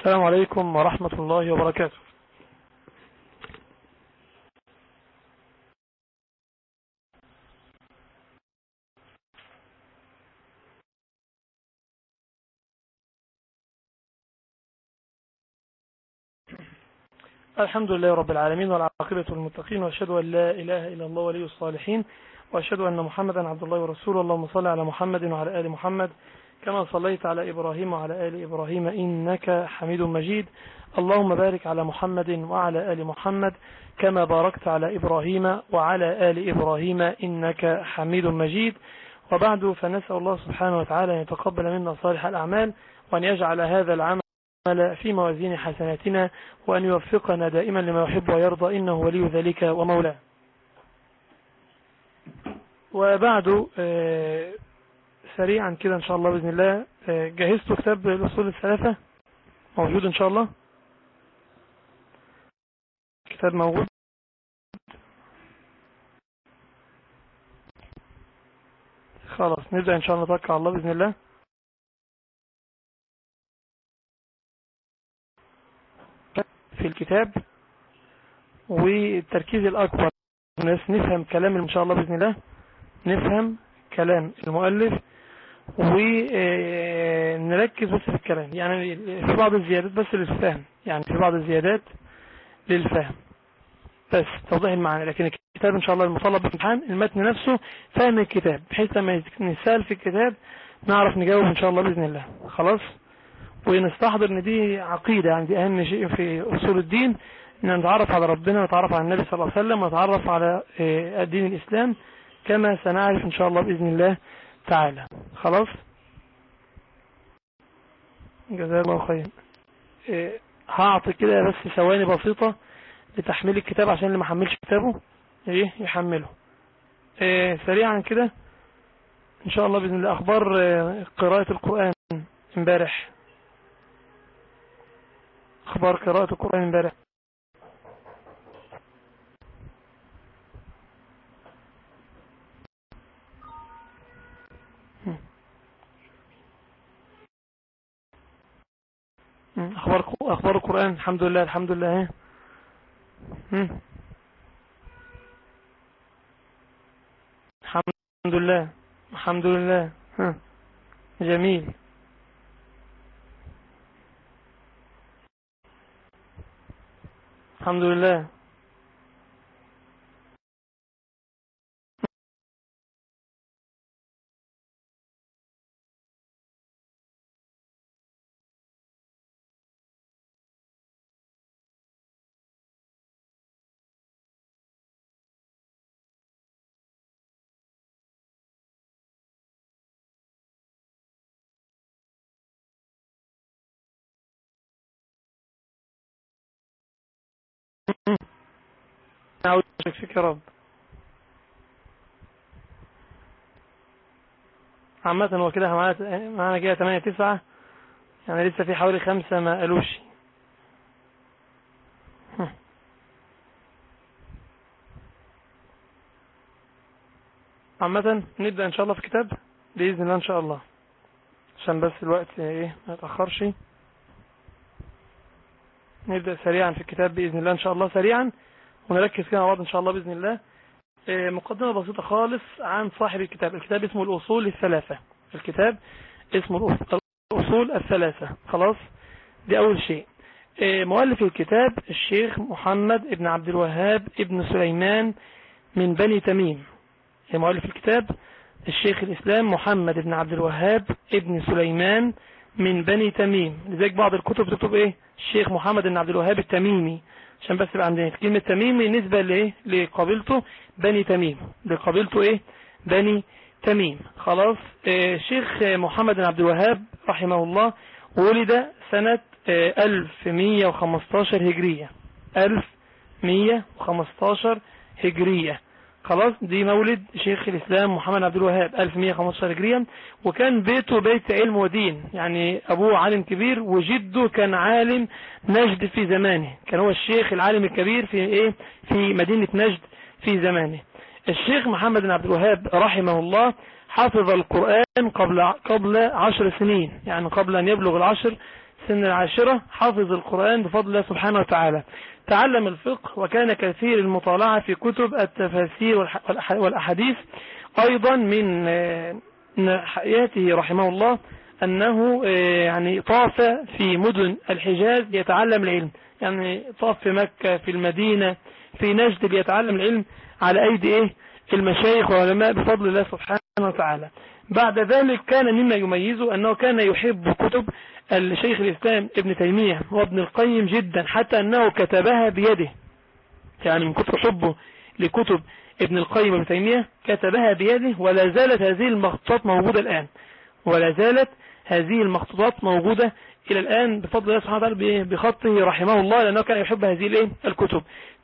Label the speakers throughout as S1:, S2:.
S1: السلام عليكم ورحمة الله وبركاته الحمد لله رب العالمين والعاقبة المتقين وأشهد أن لا إله إلا الله ولي الصالحين وأشهد أن محمدا عبد الله ورسوله اللهم صل على محمد وعلى آل محمد كما صليت على إبراهيم وعلى آل إبراهيم إنك حميد مجيد اللهم بارك على محمد وعلى آل محمد كما باركت على إبراهيم وعلى آل إبراهيم إنك حميد مجيد وبعد فنسأل الله سبحانه وتعالى أن يتقبل منا صالح الأعمال وأن يجعل هذا العمل في موازين حسناتنا وأن يوفقنا دائما لما يحب ويرضى إنه ولي ذلك ومولاه وبعد سريعا كده إن شاء الله بإذن الله جهزت كتاب الأصول الثلاثة موجود إن شاء الله كتاب موجود خلاص نبدأ إن شاء الله نتوكل على الله بإذن الله في الكتاب والتركيز الأكبر الناس نفهم كلام إن شاء الله بإذن الله نفهم كلام المؤلف ونركز بس في الكلام يعني في بعض الزيادات بس للفهم يعني في بعض الزيادات للفهم بس توضيح المعنى لكن الكتاب إن شاء الله المطلب بالامتحان المتن نفسه فهم الكتاب بحيث لما نسأل في الكتاب نعرف نجاوب إن شاء الله بإذن الله خلاص ونستحضر ان دي عقيدة يعني دي اهم شيء في اصول الدين ان نتعرف على ربنا ونتعرف على النبي صلى الله عليه وسلم ونتعرف على الدين الاسلام كما سنعرف ان شاء الله باذن الله تعالى خلاص جزاه الله خير هعطي كده بس ثواني بسيطة لتحميل الكتاب عشان اللي ما حملش كتابه ايه يحمله إيه سريعا كده ان شاء الله باذن الله اخبار قراءة القرآن امبارح اخبار قراءة القرآن امبارح اخبار اخبار القرآن الحمد لله الحمد لله الحمد لله الحمد لله جميل الحمد لله أعوذ فيك يا رب عامة هو كده معانا كده 8 9 يعني لسه في حوالي خمسة ما قالوش عامة نبدأ إن شاء الله في كتاب بإذن الله إن شاء الله عشان بس الوقت إيه ما يتأخرش نبدأ سريعا في الكتاب بإذن الله إن شاء الله سريعا ونركز كده مع بعض إن شاء الله بإذن الله مقدمة بسيطة خالص عن صاحب الكتاب الكتاب اسمه الأصول الثلاثة الكتاب اسمه الأصول الثلاثة خلاص دي أول شيء مؤلف الكتاب الشيخ محمد ابن عبد الوهاب ابن سليمان من بني تميم مؤلف الكتاب الشيخ الإسلام محمد ابن عبد الوهاب ابن سليمان من بني تميم لذلك بعض الكتب تكتب ايه الشيخ محمد بن عبد الوهاب التميمي عشان بس يبقى عندنا كلمة تميمي نسبة لايه لقبيلته بني تميم لقبيلته ايه بني تميم خلاص آه شيخ محمد بن عبد الوهاب رحمه الله ولد سنة آه 1115 هجرية 1115 هجرية خلاص دي مولد شيخ الإسلام محمد عبد الوهاب 1115 هجريا وكان بيته بيت علم ودين يعني أبوه عالم كبير وجده كان عالم نجد في زمانه كان هو الشيخ العالم الكبير في إيه في مدينة نجد في زمانه الشيخ محمد بن عبد الوهاب رحمه الله حفظ القرآن قبل قبل عشر سنين يعني قبل أن يبلغ العشر سن العاشرة حافظ القرآن بفضل الله سبحانه وتعالى تعلم الفقه وكان كثير المطالعة في كتب التفاسير والأحاديث أيضا من حياته رحمه الله أنه يعني طاف في مدن الحجاز ليتعلم العلم يعني طاف في مكة في المدينة في نجد ليتعلم العلم على أيدي إيه المشايخ والعلماء بفضل الله سبحانه وتعالى بعد ذلك كان مما يميزه أنه كان يحب كتب الشيخ الإسلام ابن تيمية وابن القيم جدا حتى أنه كتبها بيده يعني من كتب حبه لكتب ابن القيم وابن تيمية كتبها بيده ولا زالت هذه المخطوطات موجودة الآن ولا زالت هذه المخطوطات موجودة إلى الآن بفضل الله سبحانه وتعالى بخطه رحمه الله لأنه كان يحب هذه الكتب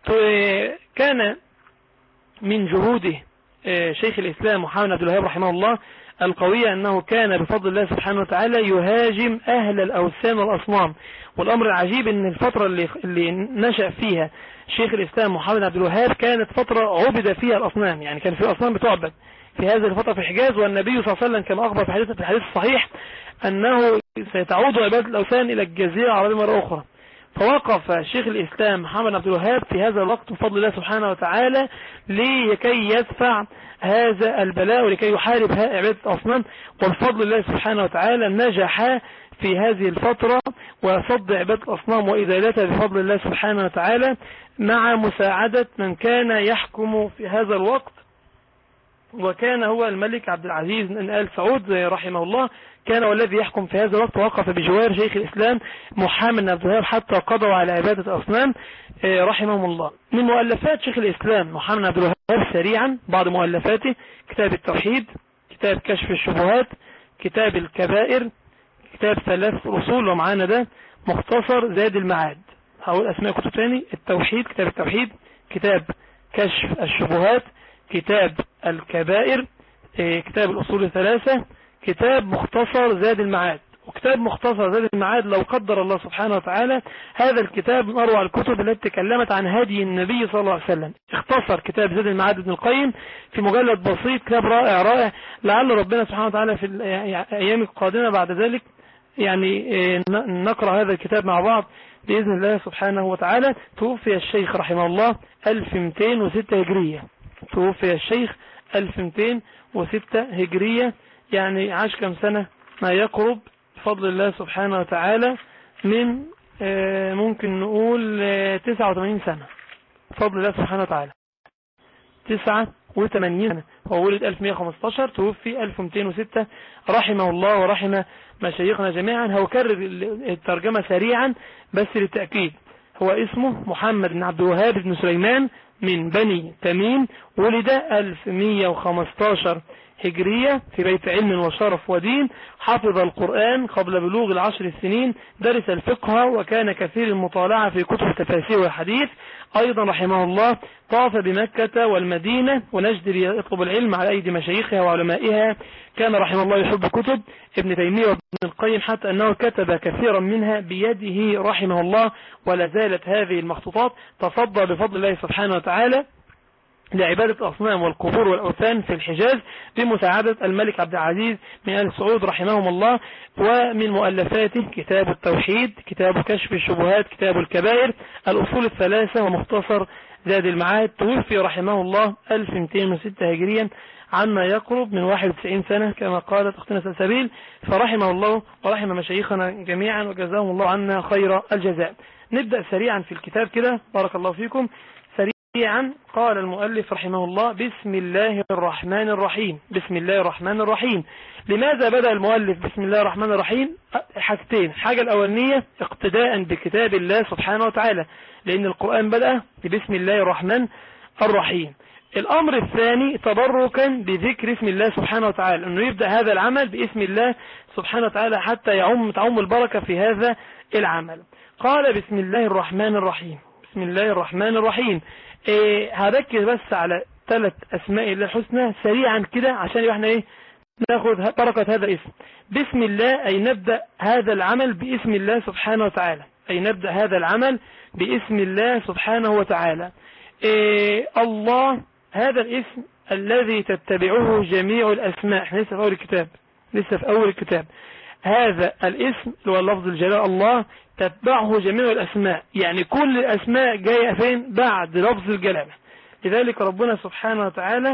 S1: كان من جهوده آه، شيخ الإسلام محمد عبد الوهاب رحمه الله القوية أنه كان بفضل الله سبحانه وتعالى يهاجم أهل الأوثان والأصنام والأمر العجيب أن الفترة اللي, اللي نشأ فيها شيخ الإسلام محمد عبد الوهاب كانت فترة عبد فيها الأصنام يعني كان في أصنام بتعبد في هذه الفترة في الحجاز والنبي صلى الله عليه وسلم كما أخبر في الحديث, في الحديث الصحيح أنه سيتعود عبادة الأوثان إلى الجزيرة العربية مرة أخرى فوقف شيخ الإسلام محمد عبد الوهاب في هذا الوقت بفضل الله سبحانه وتعالى لكي يدفع هذا البلاء ولكي يحارب عبادة الأصنام وبفضل الله سبحانه وتعالى نجح في هذه الفترة وصد عبادة الأصنام وإزالتها بفضل الله سبحانه وتعالى مع مساعدة من كان يحكم في هذا الوقت وكان هو الملك عبد العزيز بن آل سعود رحمه الله كان والذي يحكم في هذا الوقت وقف بجوار شيخ الإسلام محمد بن عبد الوهاب حتى قضوا على عبادة الأصنام آه، رحمهم الله من مؤلفات شيخ الإسلام محمد بن عبد الوهاب سريعا بعض مؤلفاته كتاب التوحيد كتاب كشف الشبهات كتاب الكبائر كتاب ثلاث أصول ومعانا ده مختصر زاد المعاد هقول أسماء كتب تاني التوحيد كتاب التوحيد كتاب كشف الشبهات كتاب الكبائر آه، كتاب الأصول الثلاثة كتاب مختصر زاد المعاد وكتاب مختصر زاد المعاد لو قدر الله سبحانه وتعالى هذا الكتاب من أروع الكتب التي تكلمت عن هدي النبي صلى الله عليه وسلم اختصر كتاب زاد المعاد ابن القيم في مجلد بسيط كتاب رائع رائع لعل ربنا سبحانه وتعالى في الأيام القادمة بعد ذلك يعني آه، نقرأ هذا الكتاب مع بعض بإذن الله سبحانه وتعالى توفي الشيخ رحمه الله 1206 هجرية توفي الشيخ 1206 هجرية يعني عاش كم سنة ما يقرب بفضل الله سبحانه وتعالى من آه، ممكن نقول 89 آه، سنة بفضل الله سبحانه وتعالى 89 سنة هو ولد 1115 توفي 1206 رحمه الله ورحم مشايخنا جميعا هو كرر الترجمة سريعا بس للتأكيد هو اسمه محمد بن عبد الوهاب بن سليمان من بني تميم ولد 1115 هجرية في بيت علم وشرف ودين حفظ القرآن قبل بلوغ العشر السنين درس الفقه وكان كثير المطالعة في كتب التفاسير والحديث أيضا رحمه الله طاف بمكة والمدينة ونجد ليطلب العلم على أيدي مشايخها وعلمائها كان رحمه الله يحب كتب ابن تيمية وابن القيم حتى أنه كتب كثيرا منها بيده رحمه الله ولا زالت هذه المخطوطات تصدى بفضل الله سبحانه وتعالى لعبادة الأصنام والقبور والأوثان في الحجاز بمساعدة الملك عبد العزيز من آل سعود رحمهم الله ومن مؤلفاته كتاب التوحيد كتاب كشف الشبهات كتاب الكبائر الأصول الثلاثة ومختصر زاد المعاد توفي رحمه الله 1206 هجريا عما يقرب من 91 سنة كما قالت أختنا سلسبيل فرحمه الله ورحم مشايخنا جميعا وجزاهم الله عنا خير الجزاء نبدأ سريعا في الكتاب كده بارك الله فيكم سريعا قال المؤلف رحمه الله بسم الله الرحمن الرحيم بسم الله الرحمن الرحيم لماذا بدأ المؤلف بسم الله الرحمن الرحيم حاجتين حاجة الأولانية اقتداء بكتاب الله سبحانه وتعالى لأن القرآن بدأ بسم الله الرحمن الرحيم الأمر الثاني تبركا بذكر اسم الله سبحانه وتعالى أنه يبدأ هذا العمل باسم الله سبحانه وتعالى حتى يعم تعم البركة في هذا العمل قال بسم الله الرحمن الرحيم بسم الله الرحمن الرحيم إيه هركز بس على ثلاث أسماء الله الحسنى سريعا كده عشان احنا ايه ناخذ بركة هذا الاسم بسم الله أي نبدأ هذا العمل باسم الله سبحانه وتعالى أي نبدأ هذا العمل باسم الله سبحانه وتعالى إيه الله هذا الاسم الذي تتبعه جميع الأسماء احنا لسه في أول الكتاب لسه في أول الكتاب هذا الاسم اللي هو لفظ الجلال الله تتبعه جميع الأسماء يعني كل الأسماء جاية فين بعد لفظ الجلالة لذلك ربنا سبحانه وتعالى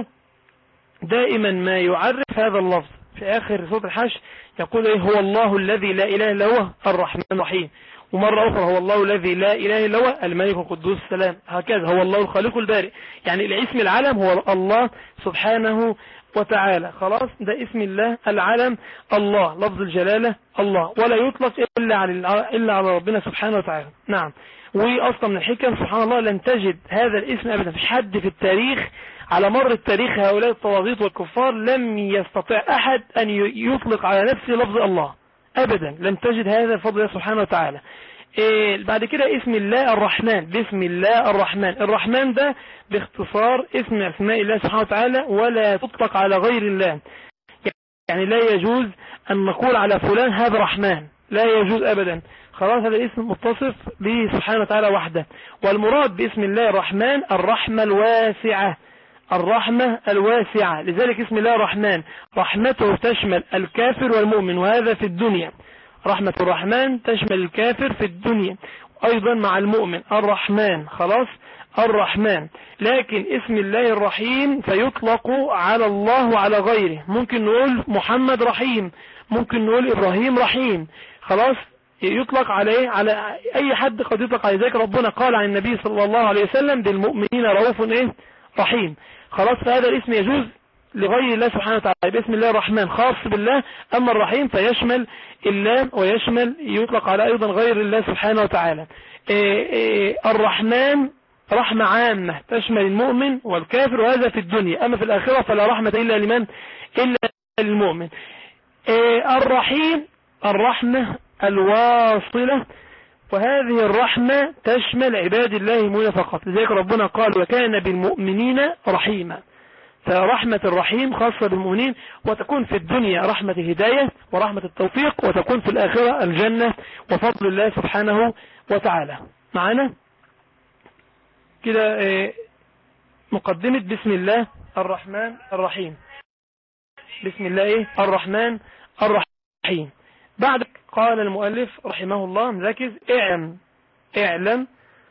S1: دائما ما يعرف هذا اللفظ في آخر سورة الحش يقول إيه هو الله الذي لا إله إلا هو الرحمن الرحيم ومرة أخرى هو الله الذي لا إله إلا هو الملك القدوس السلام هكذا هو الله الخالق البارئ يعني الاسم العالم هو الله سبحانه وتعالى خلاص ده اسم الله العلم الله لفظ الجلالة الله ولا يطلق إلا على, إلا على ربنا سبحانه وتعالى نعم وأصلا من الحكم سبحان الله لن تجد هذا الاسم أبدا فيش حد في التاريخ على مر التاريخ هؤلاء الطواغيت والكفار لم يستطيع أحد أن يطلق على نفسه لفظ الله أبدا لن تجد هذا الفضل الله سبحانه وتعالى إيه بعد كده اسم الله الرحمن باسم الله الرحمن الرحمن ده باختصار اسم اسماء الله سبحانه وتعالى ولا تطلق على غير الله يعني لا يجوز أن نقول على فلان هذا رحمن لا يجوز أبدا خلاص هذا الاسم متصف به سبحانه وتعالى وحده والمراد باسم الله الرحمن الرحمة الواسعة الرحمة الواسعة لذلك اسم الله الرحمن رحمته تشمل الكافر والمؤمن وهذا في الدنيا رحمة الرحمن تشمل الكافر في الدنيا أيضا مع المؤمن الرحمن خلاص الرحمن لكن اسم الله الرحيم فيطلق على الله وعلى غيره ممكن نقول محمد رحيم ممكن نقول إبراهيم رحيم خلاص يطلق عليه على أي حد قد يطلق عليه ذلك ربنا قال عن النبي صلى الله عليه وسلم بالمؤمنين رؤوف إيه رحيم خلاص فهذا الاسم يجوز لغير الله سبحانه وتعالى باسم الله الرحمن خاص بالله أما الرحيم فيشمل الله ويشمل يطلق على أيضا غير الله سبحانه وتعالى إيه إيه الرحمن رحمة عامة تشمل المؤمن والكافر وهذا في الدنيا أما في الآخرة فلا رحمة إلا لمن إلا للمؤمن إيه الرحيم الرحمة الواصلة وهذه الرحمة تشمل عباد الله المؤمنين فقط لذلك ربنا قال وكان بالمؤمنين رحيما فرحمة الرحيم خاصة بالمؤمنين وتكون في الدنيا رحمة الهداية ورحمة التوفيق وتكون في الآخرة الجنة وفضل الله سبحانه وتعالى معنا كده مقدمة بسم الله الرحمن الرحيم بسم الله ايه الرحمن الرحيم بعد قال المؤلف رحمه الله نركز اعلم اعلم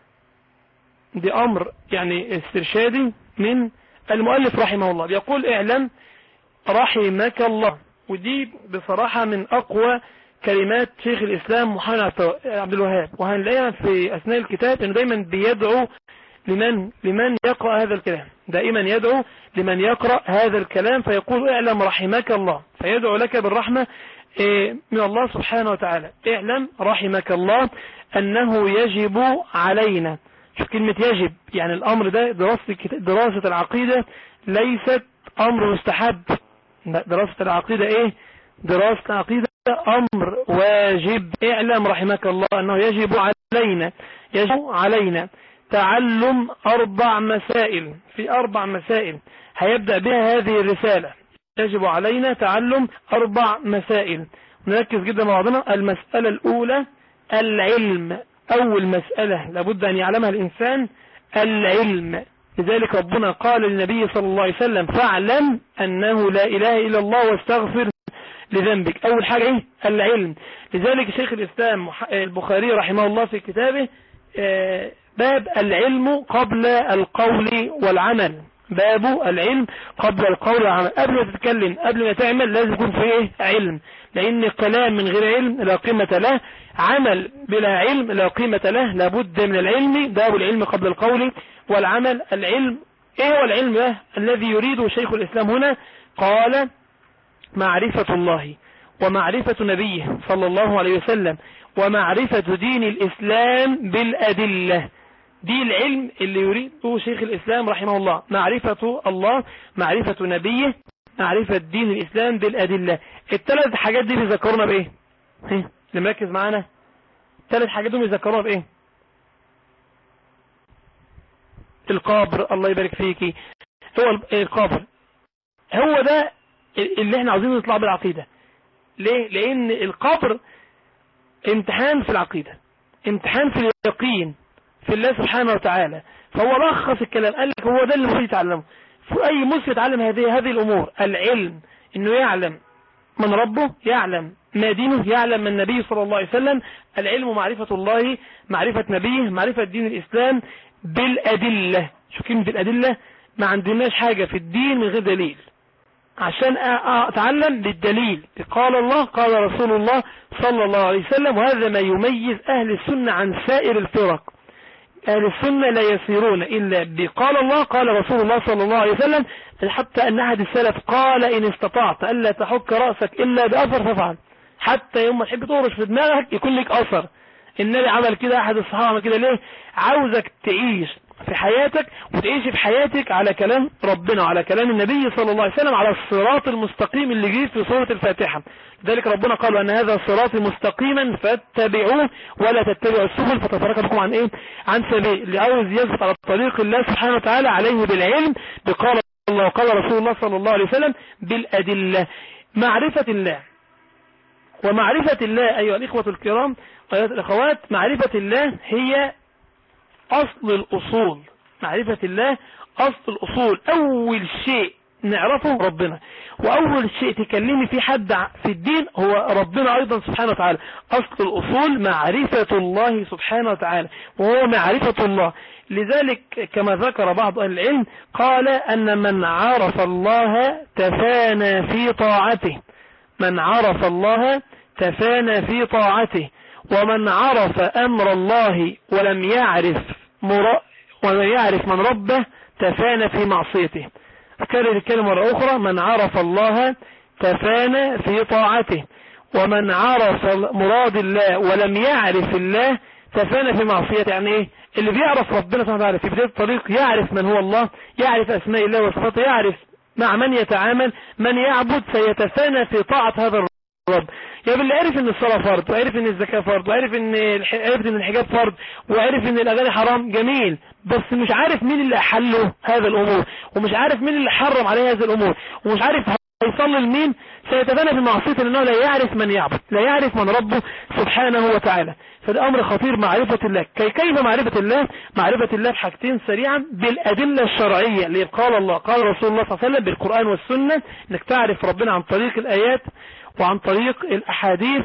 S1: بأمر يعني استرشادي من المؤلف رحمه الله بيقول اعلم رحمك الله ودي بصراحة من أقوى كلمات شيخ الإسلام محمد عبد الوهاب وهنلاقيها في أثناء الكتاب أنه دايما بيدعو لمن لمن يقرأ هذا الكلام دائما يدعو لمن يقرأ هذا الكلام فيقول اعلم رحمك الله فيدعو لك بالرحمة من الله سبحانه وتعالى اعلم رحمك الله أنه يجب علينا شوف كلمة يجب يعني الأمر ده دراسة, دراسة العقيدة ليست أمر مستحب دراسة العقيدة ايه دراسة العقيدة أمر واجب اعلم رحمك الله أنه يجب علينا يجب علينا تعلم أربع مسائل في أربع مسائل هيبدأ بها هذه الرسالة يجب علينا تعلم أربع مسائل نركز جدا مع بعضنا المسألة الأولى العلم أول مسألة لابد أن يعلمها الإنسان العلم لذلك ربنا قال للنبي صلى الله عليه وسلم فاعلم أنه لا إله إلا الله واستغفر لذنبك أول حاجة إيه؟ العلم لذلك شيخ الإسلام البخاري رحمه الله في كتابه باب العلم قبل القول والعمل باب العلم قبل القول والعمل قبل ما تتكلم قبل ما تعمل لازم يكون في ايه علم لان كلام من غير علم لا قيمة له عمل بلا علم لا قيمة له لابد من العلم باب العلم قبل القول والعمل العلم ايه هو العلم ده الذي يريده شيخ الاسلام هنا قال معرفة الله ومعرفة نبيه صلى الله عليه وسلم ومعرفة دين الإسلام بالأدلة دي العلم اللي يريده شيخ الإسلام رحمه الله معرفة الله معرفة نبيه معرفة دين الإسلام بالأدلة الثلاث حاجات دي بيذكرونا بإيه اللي مركز معانا الثلاث حاجات دول بيذكرونا بإيه القبر الله يبارك فيكي هو القبر هو ده اللي احنا عاوزين نطلع بالعقيدة ليه لان القبر امتحان في العقيدة امتحان في اليقين في الله سبحانه وتعالى فهو لخص الكلام قال لك هو ده اللي المفروض يتعلمه اي مسلم يتعلم هذه هذه الامور العلم انه يعلم من ربه يعلم ما دينه يعلم من النبي صلى الله عليه وسلم العلم معرفة الله معرفة نبيه معرفة دين الإسلام بالأدلة شو كلمة بالأدلة ما عندناش حاجة في الدين من غير دليل عشان أتعلم بالدليل قال الله قال رسول الله صلى الله عليه وسلم وهذا ما يميز أهل السنة عن سائر الفرق أهل السنة لا يسيرون إلا بقال الله قال رسول الله صلى الله عليه وسلم حتى أن أحد السلف قال إن استطعت ألا تحك رأسك إلا بأثر فافعل حتى يوم ما تحب تغرش في دماغك يكون لك أثر النبي عمل كده أحد الصحابة عمل كده ليه عاوزك تعيش في حياتك وتعيش في حياتك على كلام ربنا على كلام النبي صلى الله عليه وسلم على الصراط المستقيم اللي جه في سورة الفاتحة ذلك ربنا قال أن هذا الصراط مستقيما فاتبعوه ولا تتبعوا السبل فتفرق بكم عن ايه عن سبيل اللي عاوز يثبت على طريق الله سبحانه وتعالى عليه بالعلم بقال الله وقال رسول الله صلى الله عليه وسلم بالأدلة معرفة الله ومعرفة الله أيها الإخوة الكرام أيها الأخوات معرفة الله هي أصل الأصول معرفة الله أصل الأصول أول شيء نعرفه ربنا وأول شيء تكلمي في حد في الدين هو ربنا أيضا سبحانه وتعالى أصل الأصول معرفة الله سبحانه وتعالى وهو معرفة الله لذلك كما ذكر بعض أهل العلم قال أن من عرف الله تفانى في طاعته من عرف الله تفانى في طاعته ومن عرف أمر الله ولم يعرف مر... ولم يعرف من ربه تفانى في معصيته أكرر الكلمة مرة أخرى من عرف الله تفانى في طاعته ومن عرف مراد الله ولم يعرف الله تفانى في معصيته يعني ايه اللي بيعرف ربنا سبحانه وتعالى في بداية الطريق يعرف من هو الله يعرف أسماء الله وصفاته يعرف مع من يتعامل من يعبد سيتفانى في طاعة هذا الرب يا باللي عرف ان الصلاة فرض وعرف ان الزكاة فرض وعرف ان عرف ان الحجاب فرض وعرف ان الاغاني حرام جميل بس مش عارف مين اللي احله هذا الامور ومش عارف مين اللي حرم عليه هذه الامور ومش عارف هيصلي لمين سيتبنى في معصيته لانه لا يعرف من يعبد لا يعرف من ربه سبحانه وتعالى فده امر خطير معرفة الله كي كيف معرفة الله معرفة الله بحاجتين سريعا بالادلة الشرعية اللي قال الله قال رسول الله صلى الله عليه وسلم بالقرآن والسنة انك تعرف ربنا عن طريق الايات وعن طريق الأحاديث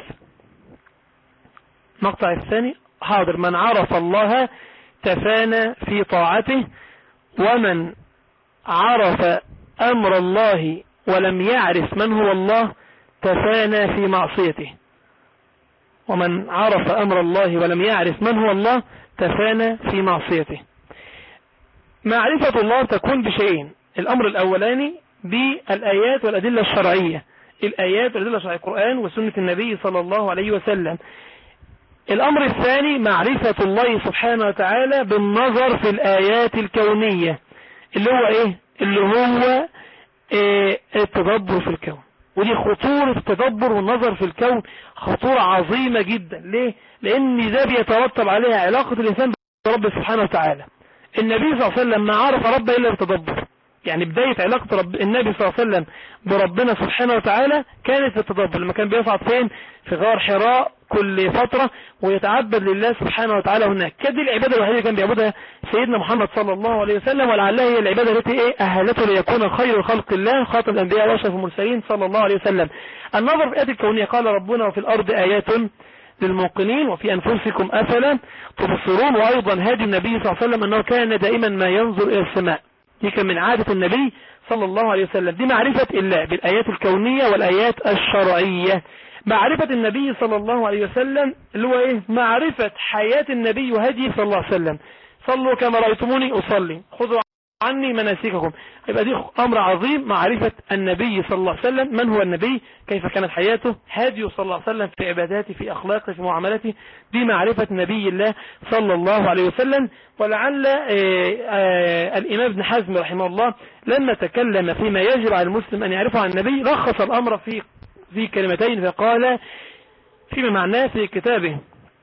S1: مقطع الثاني حاضر من عرف الله تفانى في طاعته ومن عرف أمر الله ولم يعرف من هو الله تفانى في معصيته ومن عرف أمر الله ولم يعرف من هو الله تفانى في معصيته معرفة الله تكون بشيئين الأمر الأولاني بالآيات والأدلة الشرعية الآيات والأدلة الشرعية القرآن وسنة النبي صلى الله عليه وسلم الأمر الثاني معرفة الله سبحانه وتعالى بالنظر في الآيات الكونية اللي هو إيه اللي هو إيه التدبر في الكون ودي خطورة التدبر والنظر في الكون خطورة عظيمة جدا ليه لأن ده بيترتب عليها علاقة الإنسان برب سبحانه وتعالى النبي صلى الله عليه وسلم ما عرف ربه إلا بالتدبر يعني بداية علاقة رب النبي صلى الله عليه وسلم بربنا سبحانه وتعالى كانت في التدبر لما كان بيصعد فين في غار حراء كل فترة ويتعبد لله سبحانه وتعالى هناك كانت دي العبادة الوحيدة اللي كان بيعبدها سيدنا محمد صلى الله عليه وسلم ولعلها هي العبادة التي ايه أهلته ليكون خير خلق الله خاتم الأنبياء واشرف المرسلين صلى الله عليه وسلم النظر في الآيات الكونية قال ربنا وفي الأرض آيات للموقنين وفي أنفسكم أفلا تبصرون وأيضا هادي النبي صلى الله عليه وسلم أنه كان دائما ما ينظر إلى السماء دي كان من عادة النبي صلى الله عليه وسلم دي معرفة الله بالآيات الكونية والآيات الشرعية معرفة النبي صلى الله عليه وسلم اللي هو ايه معرفة حياة النبي وهدي صلى الله عليه وسلم صلوا كما رأيتموني أصلي خذوا عني مناسككم يبقى دي أمر عظيم معرفة النبي صلى الله عليه وسلم من هو النبي كيف كانت حياته هادي صلى الله عليه وسلم في عباداته في أخلاقه في معاملته دي معرفة نبي الله صلى الله عليه وسلم ولعل الإمام ابن حزم رحمه الله لما تكلم فيما يجب على المسلم أن يعرفه عن النبي رخص الأمر في في كلمتين فقال فيما معناه في كتابه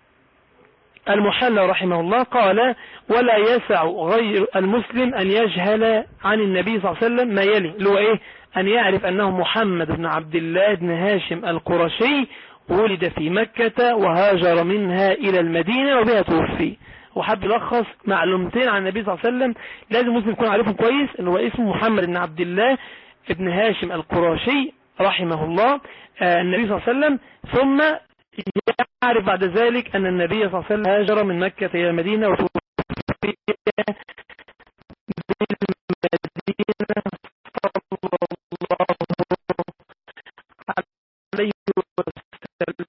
S1: المحلى رحمه الله قال ولا يسع غير المسلم أن يجهل عن النبي صلى الله عليه وسلم ما يلي اللي هو إيه أن يعرف أنه محمد بن عبد الله بن هاشم القرشي ولد في مكة وهاجر منها إلى المدينة وبها توفي وحب يلخص معلومتين عن النبي صلى الله عليه وسلم لازم المسلم يكون عارفهم كويس اللي هو اسمه محمد بن عبد الله بن هاشم القرشي رحمه الله آه، النبي صلى الله عليه وسلم ثم يعرف بعد ذلك أن النبي صلى الله عليه وسلم هاجر من مكة إلى المدينة وتوفي بالمدينة صلى الله عليه وسلم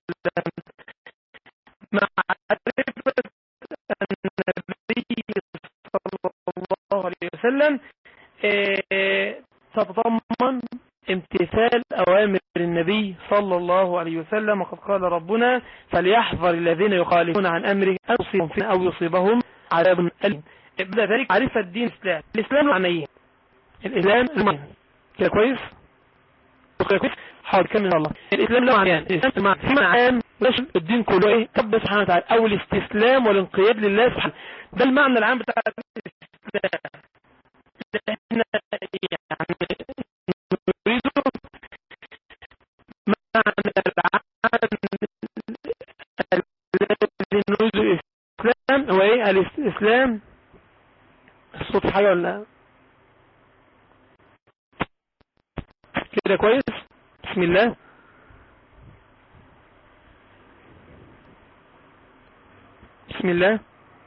S1: معرفة النبي صلى الله عليه وسلم آه، تتضمن امتثال أوامر النبي صلى الله عليه وسلم وقد قال ربنا فليحذر الذين يخالفون عن أمره أن يصيبهم فيه أو يصيبهم عذاب أليم بدأ ذلك عرفة الدين الإسلام الإسلام معنيه الإسلام المعنى كده كويس كده كويس حاضر كمل الله الإسلام له معنيان الإسلام معنى في معنى يشمل الدين كله ايه رب سبحانه وتعالى او الاستسلام والانقياد لله سبحانه ده المعنى العام بتاع الإسلام احنا يعني نريده معنى العام الذي نريد الإسلام هو ايه الإسلام الصوت في حاجة ولا لا؟ كده كويس بسم الله بسم الله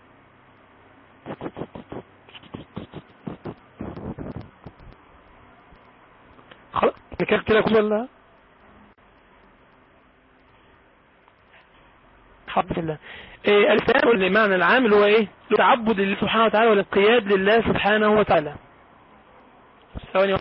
S1: خلاص نكاك كده كويس ولا الحمد لله إيه الإسلام المعنى العام اللي هو ايه تعبد لله سبحانه وتعالى والانقياد لله سبحانه وتعالى ثواني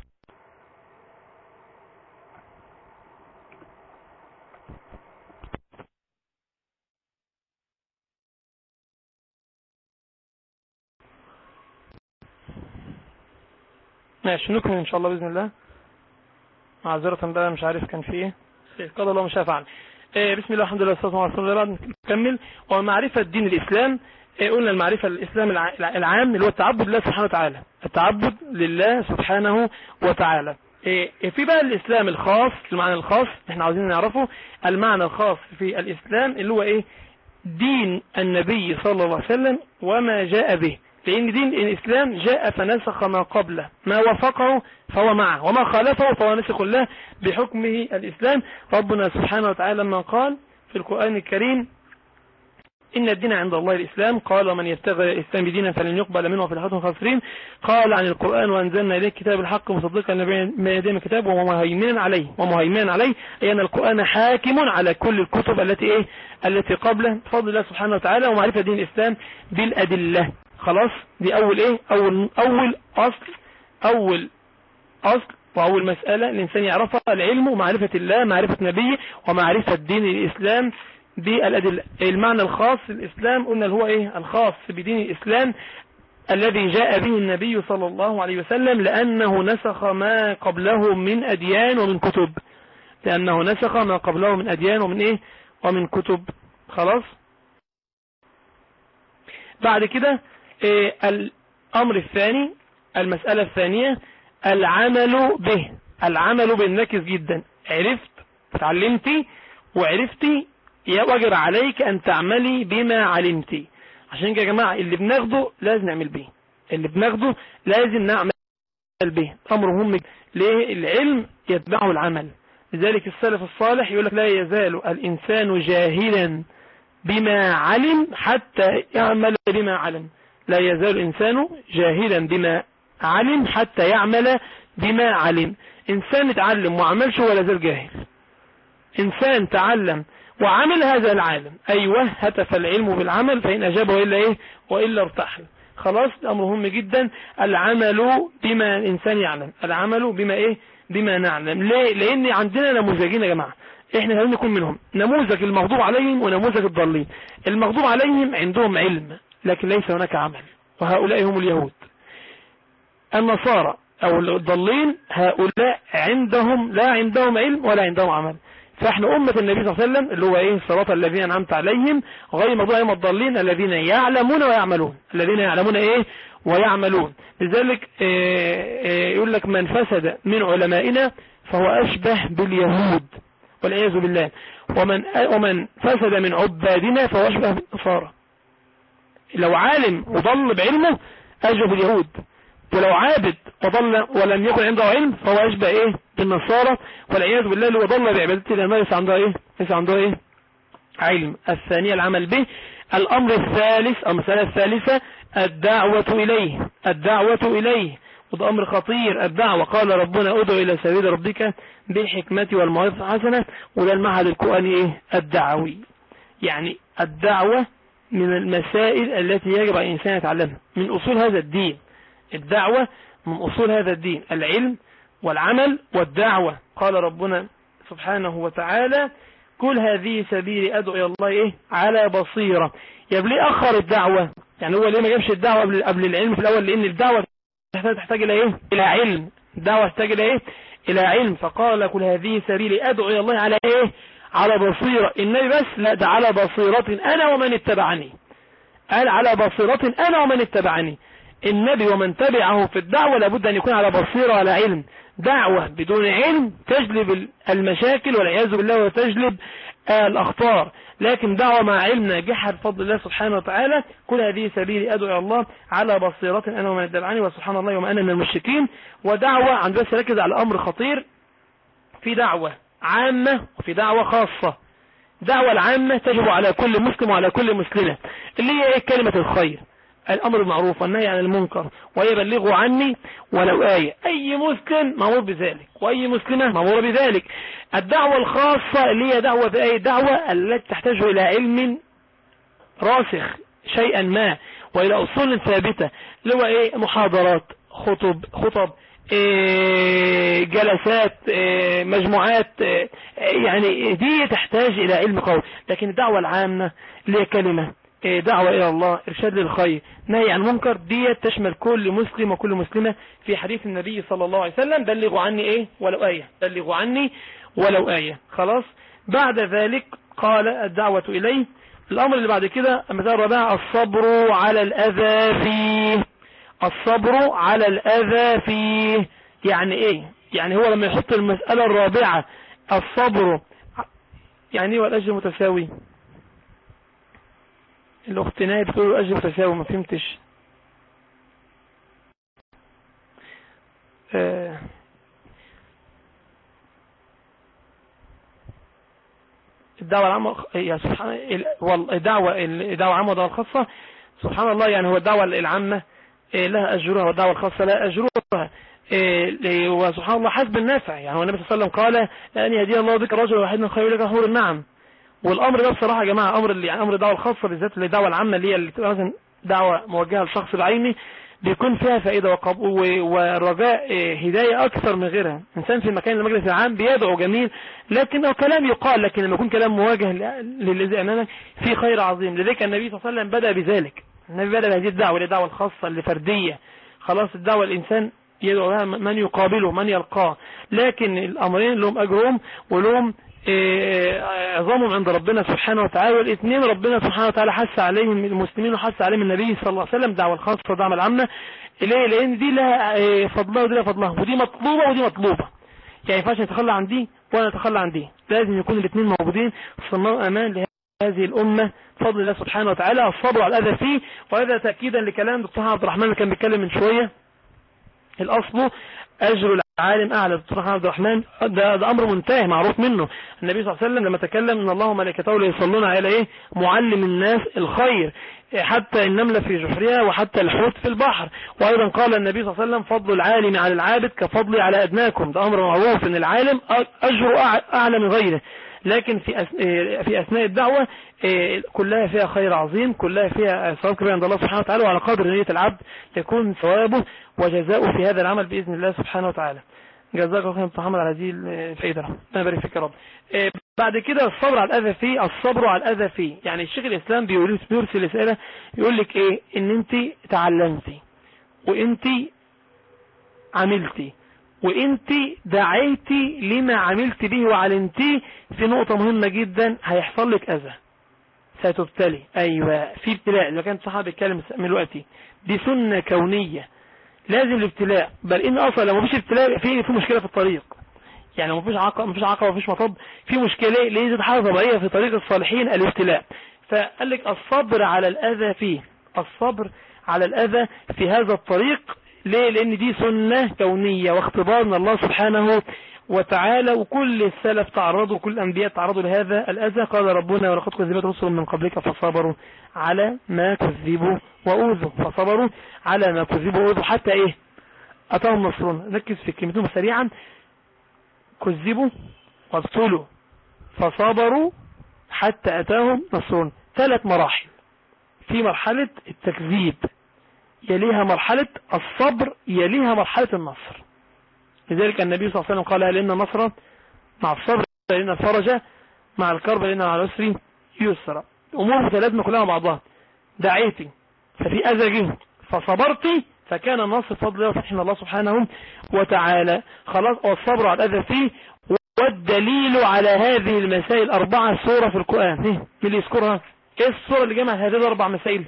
S1: ماشي نكمل ان شاء الله باذن الله معذرة بقى مش عارف كان في ايه قال الله مش فعل إيه بسم الله الحمد لله والصلاه والسلام على رسول الله نكمل ومعرفة دين الاسلام إيه قلنا المعرفة الاسلام الع- العام اللي هو التعبد لله سبحانه وتعالى التعبد لله سبحانه وتعالى إيه في بقى الاسلام الخاص المعنى الخاص احنا عاوزين نعرفه المعنى الخاص في الاسلام اللي هو ايه دين النبي صلى الله عليه وسلم وما جاء به لأن دين الإسلام جاء فنسخ ما قبله ما وافقه فهو معه وما خالفه فهو نسخ الله بحكمه الإسلام ربنا سبحانه وتعالى لما قال في القرآن الكريم إن الدين عند الله الإسلام قال ومن يبتغي الإسلام دينا فلن يقبل منه في الآخرة خاسرين قال عن القرآن وأنزلنا إليك كتاب الحق مصدقا ما يدين الكتاب ومهيمنا عليه ومهيمنا عليه أي أن القرآن حاكم على كل الكتب التي إيه التي قبله بفضل الله سبحانه وتعالى ومعرفة دين الإسلام بالأدلة خلاص دي أول إيه أول أول أصل أول أصل وأول مسألة الإنسان يعرفها العلم ومعرفة الله معرفة نبيه ومعرفة دين الإسلام بالأدلة المعنى الخاص الإسلام قلنا اللي هو إيه الخاص بدين الإسلام الذي جاء به النبي صلى الله عليه وسلم لأنه نسخ ما قبله من أديان ومن كتب لأنه نسخ ما قبله من أديان ومن إيه ومن كتب خلاص بعد كده إيه الأمر الثاني المسألة الثانية العمل به العمل بالنكس جدا عرفت تعلمتي وعرفتي يجب عليك أن تعملي بما علمتي عشان كده يا جماعة اللي بناخده لازم نعمل به اللي بناخده لازم نعمل به أمر مهم ليه العلم يتبعه العمل لذلك السلف الصالح يقول لك لا يزال الإنسان جاهلا بما علم حتى يعمل بما علم لا يزال الإنسان جاهلا بما علم حتى يعمل بما علم إنسان اتعلم وعملش ولا زال جاهل إنسان تعلم وعمل هذا العالم أيوة هتف العلم بالعمل فإن أجاب وإلا إيه وإلا ارتحل خلاص الأمر مهم جدا العمل بما الإنسان يعلم العمل بما إيه بما نعلم ليه لأن عندنا نموذجين يا جماعة احنا لازم نكون منهم نموذج المغضوب عليهم ونموذج الضالين المغضوب عليهم عندهم علم لكن ليس هناك عمل وهؤلاء هم اليهود النصارى او الضالين هؤلاء عندهم لا عندهم علم ولا عندهم عمل فاحنا أمة النبي صلى الله عليه وسلم اللي هو ايه صراط الذين أنعمت عليهم غير مغضوب عليهم الضالين الذين يعلمون ويعملون الذين يعلمون ايه ويعملون لذلك إيه إيه يقول لك من فسد من علمائنا فهو أشبه باليهود والعياذ بالله ومن ومن فسد من عبادنا فهو أشبه بالنصارى لو عالم وضل بعلمه أشبه باليهود ولو عابد وضل ولم يكن عنده علم فهو أشبه إيه النصارى والعياذ بالله اللي وضل بعبادته لأنه ليس عنده ايه ليس عنده ايه علم الثانية العمل به الأمر الثالث أو المسألة الثالثة الدعوة إليه الدعوة إليه وده أمر خطير الدعوة قال ربنا أدعو إلى سبيل ربك بالحكمة والموعظة الحسنة وده المعهد القرآني إيه الدعوي يعني الدعوة من المسائل التي يجب على الإنسان يتعلمها من أصول هذا الدين الدعوة من أصول هذا الدين العلم والعمل والدعوة قال ربنا سبحانه وتعالى كل هذه سبيلي أدعو إلى الله إيه على بصيرة يبقى ليه أخر الدعوة يعني هو ليه ما جابش الدعوة قبل, قبل العلم في الأول لأن الدعوة تحتاج إلى إيه إلى علم الدعوة تحتاج إلى إيه إلى علم فقال كل هذه سبيلي أدعو إلى الله على إيه على بصيرة النبي بس لا ده على بصيرة أنا ومن اتبعني قال على بصيرة أنا ومن اتبعني النبي ومن تبعه في الدعوة لابد أن يكون على بصيرة وعلى علم دعوة بدون علم تجلب المشاكل والعياذ بالله وتجلب الأخطار لكن دعوة مع علم ناجحة بفضل الله سبحانه وتعالى كل هذه سبيلي أدعو إلى الله على بصيرة أنا ومن اتبعني وسبحان الله وما أنا من المشركين ودعوة عند بس ركز على أمر خطير في دعوة عامة وفي دعوة خاصة دعوة العامة تجب على كل مسلم وعلى كل مسلمة اللي هي ايه كلمة الخير الأمر المعروف والنهي عن المنكر ويبلغوا عني ولو آية أي مسلم مأمور بذلك وأي مسلمة مأمورة بذلك الدعوة الخاصة اللي هي دعوة بأي دعوة التي تحتاج إلى علم راسخ شيئا ما وإلى أصول ثابتة اللي هو إيه محاضرات خطب خطب إيه جلسات إيه مجموعات إيه يعني دي تحتاج إلى علم قوي لكن الدعوة العامة اللي هي كلمة دعوة إلى الله إرشاد للخير نهي عن منكر دي تشمل كل مسلم وكل مسلمة في حديث النبي صلى الله عليه وسلم بلغوا عني إيه ولو آية بلغوا عني ولو آية خلاص بعد ذلك قال الدعوة إليه الأمر اللي بعد كده مثال الرابع الصبر على الأذى فيه الصبر على الأذى فيه يعني إيه يعني هو لما يحط المسألة الرابعة الصبر يعني هو الأجر متساوي الأخت ناية بتقول الأجر متساوي ما فهمتش آه الدعوة العامة يا سبحان الدعوة الدعوة العامة والدعوة الخاصة سبحان الله يعني هو الدعوة العامة لها أجرها والدعوة الخاصة لها أجرها وسبحان الله حسب النافع يعني هو النبي صلى الله عليه وسلم قال لأن يهدي الله بك رجل واحد من خير لك حور النعم والأمر ده بصراحة يا جماعة أمر اللي يعني أمر الدعوة الخاصة بالذات الدعوة العامة اللي هي اللي تبقى مثلا دعوة موجهة لشخص بعيني بيكون فيها فائدة ورجاء هداية أكثر من غيرها إنسان في مكان المجلس العام بيدعو جميل لكن أو كلام يقال لكن لما يكون كلام مواجه للذي أمامك في خير عظيم لذلك النبي صلى الله عليه وسلم بدأ بذلك النبي بدأ بهذه الدعوة الدعوة الخاصة اللي فردية خلاص الدعوة الإنسان يدعو لها من يقابله من يلقاه لكن الأمرين لهم أجرهم ولهم عظامهم عند ربنا سبحانه وتعالى والاثنين ربنا سبحانه وتعالى حث عليهم المسلمين وحث عليهم النبي صلى الله عليه وسلم دعوة الخاصة ودعوة العامة ليه لان دي لها فضلها ودي لها فضلها ودي مطلوبة ودي مطلوبة يعني ينفعش نتخلى عن دي ولا نتخلى عن دي لازم يكون الاثنين موجودين صنعوا امان لهذه الامة بفضل الله سبحانه وتعالى الصبر على الاذى فيه وهذا تأكيدا لكلام دكتور عبد الرحمن اللي كان بيتكلم من شوية الاصل اجر العالم اعلى دكتور عبد الرحمن ده, ده امر منتهي معروف منه النبي صلى الله عليه وسلم لما تكلم ان الله وملائكته ليصلون على ايه معلم الناس الخير حتى النملة في جحرها وحتى الحوت في البحر وايضا قال النبي صلى الله عليه وسلم فضل العالم على العابد كفضلي على ادناكم ده امر معروف ان العالم اجره اعلى من غيره لكن في في اثناء الدعوة كلها فيها خير عظيم كلها فيها ثواب كبير عند الله سبحانه وتعالى وعلى قدر نية العبد يكون ثوابه وجزاؤه في هذا العمل بإذن الله سبحانه وتعالى جزاك الله خير محمد على هذه الفائدة ربنا يبارك فيك يا رب بعد كده الصبر على الأذى فيه الصبر على الأذى فيه يعني الشيخ الإسلام بيرسل رسالة يقول لك إيه إن أنت تعلمتي وأنت عملتي وانت دعيتي لما عملت به وعلمتيه في نقطة مهمة جدا هيحصل لك اذى ستبتلي ايوه في ابتلاء لو كان صحابي بيتكلم من دلوقتي دي سنة كونية لازم الابتلاء بل ان اصلا لو مفيش ابتلاء في في مشكلة في الطريق يعني مفيش عقبة مفيش عقبة مفيش مطب في مشكلة ليه حاجة طبيعية في طريق الصالحين الابتلاء فقال لك الصبر على الاذى فيه الصبر على الاذى في هذا الطريق ليه لان دي سنة كونية واختبار من الله سبحانه وتعالى وكل السلف تعرضوا كل الأنبياء تعرضوا لهذا الأذى قال ربنا ولقد كذبت رسل من قبلك فصبروا على ما كذبوا وأوذوا فصبروا على ما كذبوا وأوذوا حتى إيه أتاهم نصرون نركز في كلمتهم سريعا كذبوا وابتلوا فصبروا حتى أتاهم نصرون ثلاث مراحل في مرحلة التكذيب يليها مرحلة الصبر يليها مرحلة النصر لذلك النبي صلى الله عليه وسلم قال لأن النصر مع الصبر لأن الفرج مع الكرب لأن على الأسر يسرى أمور متلازمة كلها مع بعضها دعيتي ففي أذى جه فصبرتي فكان النصر فضل الله وفتح الله سبحانه وتعالى خلاص والصبر على الأذى فيه والدليل على هذه المسائل أربعة سورة في القرآن مين اللي يذكرها ايه السورة اللي جمعت هذه الأربع مسائل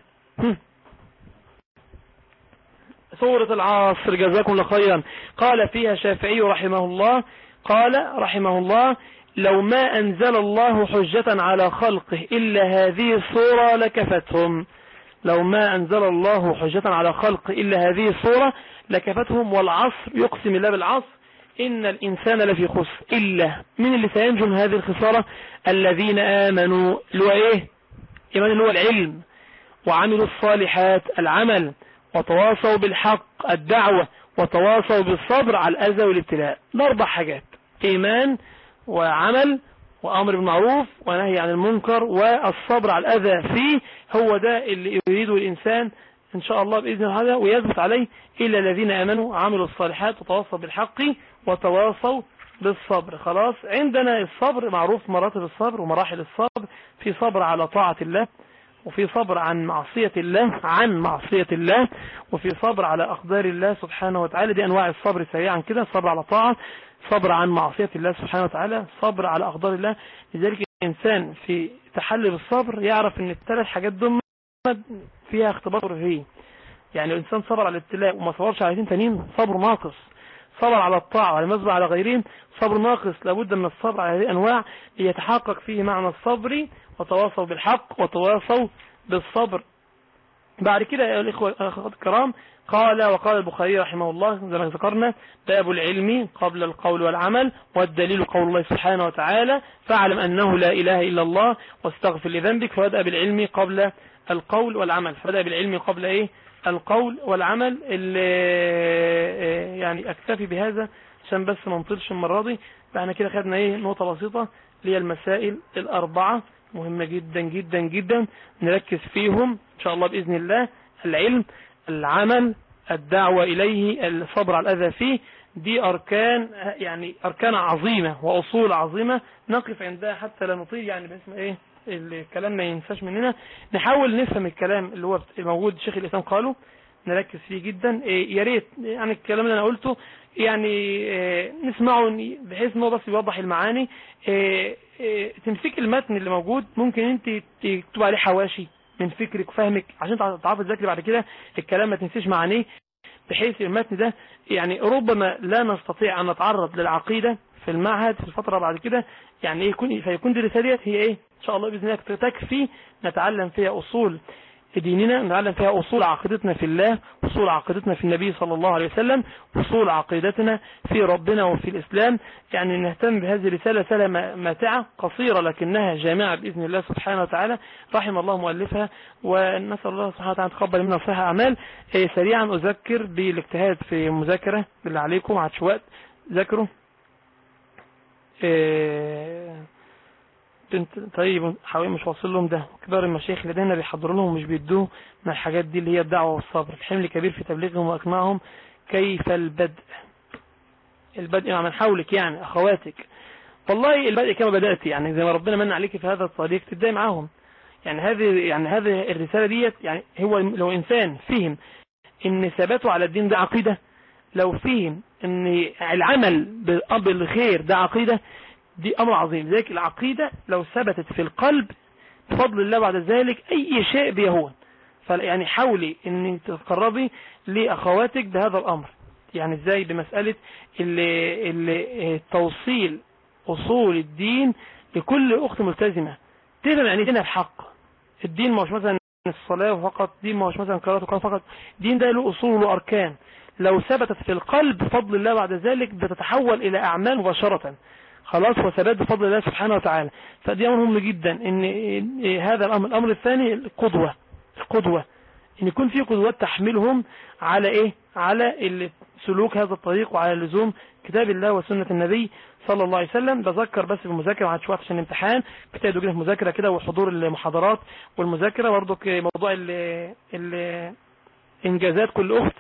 S1: سورة العصر جزاكم الله خيرا قال فيها شافعي رحمه الله قال رحمه الله لو ما أنزل الله حجة على خلقه إلا هذه الصورة لكفتهم لو ما أنزل الله حجة على خلقه إلا هذه الصورة لكفتهم والعصر يقسم الله بالعصر إن الإنسان لفي خسر إلا من اللي سينجو من هذه الخسارة الذين آمنوا اللي هو إيه إيمان اللي هو العلم وعملوا الصالحات العمل وتواصوا بالحق الدعوة وتواصوا بالصبر على الأذى والابتلاء أربع حاجات إيمان وعمل وأمر بالمعروف ونهي عن المنكر والصبر على الأذى فيه هو ده اللي يريده الإنسان إن شاء الله بإذن الله ويثبت عليه إلا الذين آمنوا عملوا الصالحات وتواصوا بالحق وتواصوا بالصبر خلاص عندنا الصبر معروف مراتب الصبر ومراحل الصبر في صبر على طاعة الله وفي صبر عن معصية الله عن معصية الله وفي صبر على أقدار الله سبحانه وتعالى دي أنواع الصبر سريعا كده صبر على طاعة صبر عن معصية الله سبحانه وتعالى صبر على أقدار الله لذلك الإنسان في تحلي بالصبر يعرف أن الثلاث حاجات دول فيها اختبار فيه يعني الإنسان صبر على الابتلاء وما صبرش على اثنين تانيين صبر ناقص صبر على الطاعة والمزبع على غيرهم صبر ناقص لابد من الصبر على هذه الأنواع ليتحقق فيه معنى الصبر وتواصوا بالحق وتواصوا بالصبر بعد كده يا الإخوة الكرام قال وقال البخاري رحمه الله زي ما ذكرنا باب العلم قبل القول والعمل والدليل قول الله سبحانه وتعالى فاعلم أنه لا إله إلا الله واستغفر لذنبك فبدأ بالعلم قبل القول والعمل فبدأ بالعلم قبل إيه القول والعمل اللي يعني أكتفي بهذا عشان بس ما نطلش المرة دي فاحنا كده خدنا ايه نقطة بسيطة اللي هي المسائل الأربعة مهمة جدا جدا جدا نركز فيهم إن شاء الله بإذن الله العلم العمل الدعوة إليه الصبر على الأذى فيه دي أركان يعني أركان عظيمة وأصول عظيمة نقف عندها حتى لا نطيل يعني باسم إيه الكلام ما ينساش مننا نحاول نفهم الكلام اللي هو موجود شيخ الإسلام قاله نركز فيه جدا يا ريت يعني الكلام اللي أنا قلته يعني نسمعه بحيث ان هو بس يوضح المعاني تمسك المتن اللي موجود ممكن انت تكتب عليه حواشي من فكرك وفهمك عشان تعرف تذاكري بعد كده الكلام ما تنسيش معانيه بحيث المتن ده يعني ربما لا نستطيع ان نتعرض للعقيدة في المعهد في الفترة بعد كده يعني يكون فيكون دي الرسالة هي ايه ان شاء الله باذن الله تكفي نتعلم فيها اصول ديننا نتعلم فيها أصول عقيدتنا في الله أصول عقيدتنا في النبي صلى الله عليه وسلم أصول عقيدتنا في ربنا وفي الإسلام يعني نهتم بهذه الرسالة رسالة ماتعة قصيرة لكنها جامعة بإذن الله سبحانه وتعالى رحم الله مؤلفها ونسأل الله سبحانه وتعالى تقبل منا صحيح أعمال سريعا أذكر بالاجتهاد في مذاكرة بالله عليكم عاد شوات ذاكروا طيب حوالي مش واصل لهم ده كبار المشايخ اللي دايما بيحضروا لهم مش بيدوه من الحاجات دي اللي هي الدعوة والصبر الحمل كبير في تبليغهم واقناعهم كيف البدء البدء مع من حولك يعني اخواتك والله البدء كما بدأت يعني زي ما ربنا من عليك في هذا الطريق تبدأي معاهم يعني هذه يعني هذه الرسالة ديت يعني هو لو انسان فهم ان ثباته على الدين ده عقيدة لو فهم ان العمل بالخير ده عقيدة دي أمر عظيم ذلك العقيدة لو ثبتت في القلب بفضل الله بعد ذلك أي شيء بيهون فيعني حاولي ان تتقربي لأخواتك بهذا الأمر يعني ازاي بمسألة اللي اللي توصيل أصول الدين لكل أخت ملتزمة تفهم يعني دينها بحق الدين مش مثلا الصلاة فقط دين مش مثلا قراءة القرآن فقط دين ده له أصول وله أركان لو ثبتت في القلب بفضل الله بعد ذلك بتتحول الى اعمال مباشرة خلاص وثبات بفضل الله سبحانه وتعالى فدي امر مهم جدا ان هذا الامر الامر الثاني القدوة القدوة ان يكون في قدوات تحملهم على ايه على سلوك هذا الطريق وعلى لزوم كتاب الله وسنة النبي صلى الله عليه وسلم بذكر بس بالمذاكرة عاد شوية عشان الامتحان بتاعي كده في مذاكرة كده وحضور المحاضرات والمذاكرة برضو موضوع الانجازات كل اخت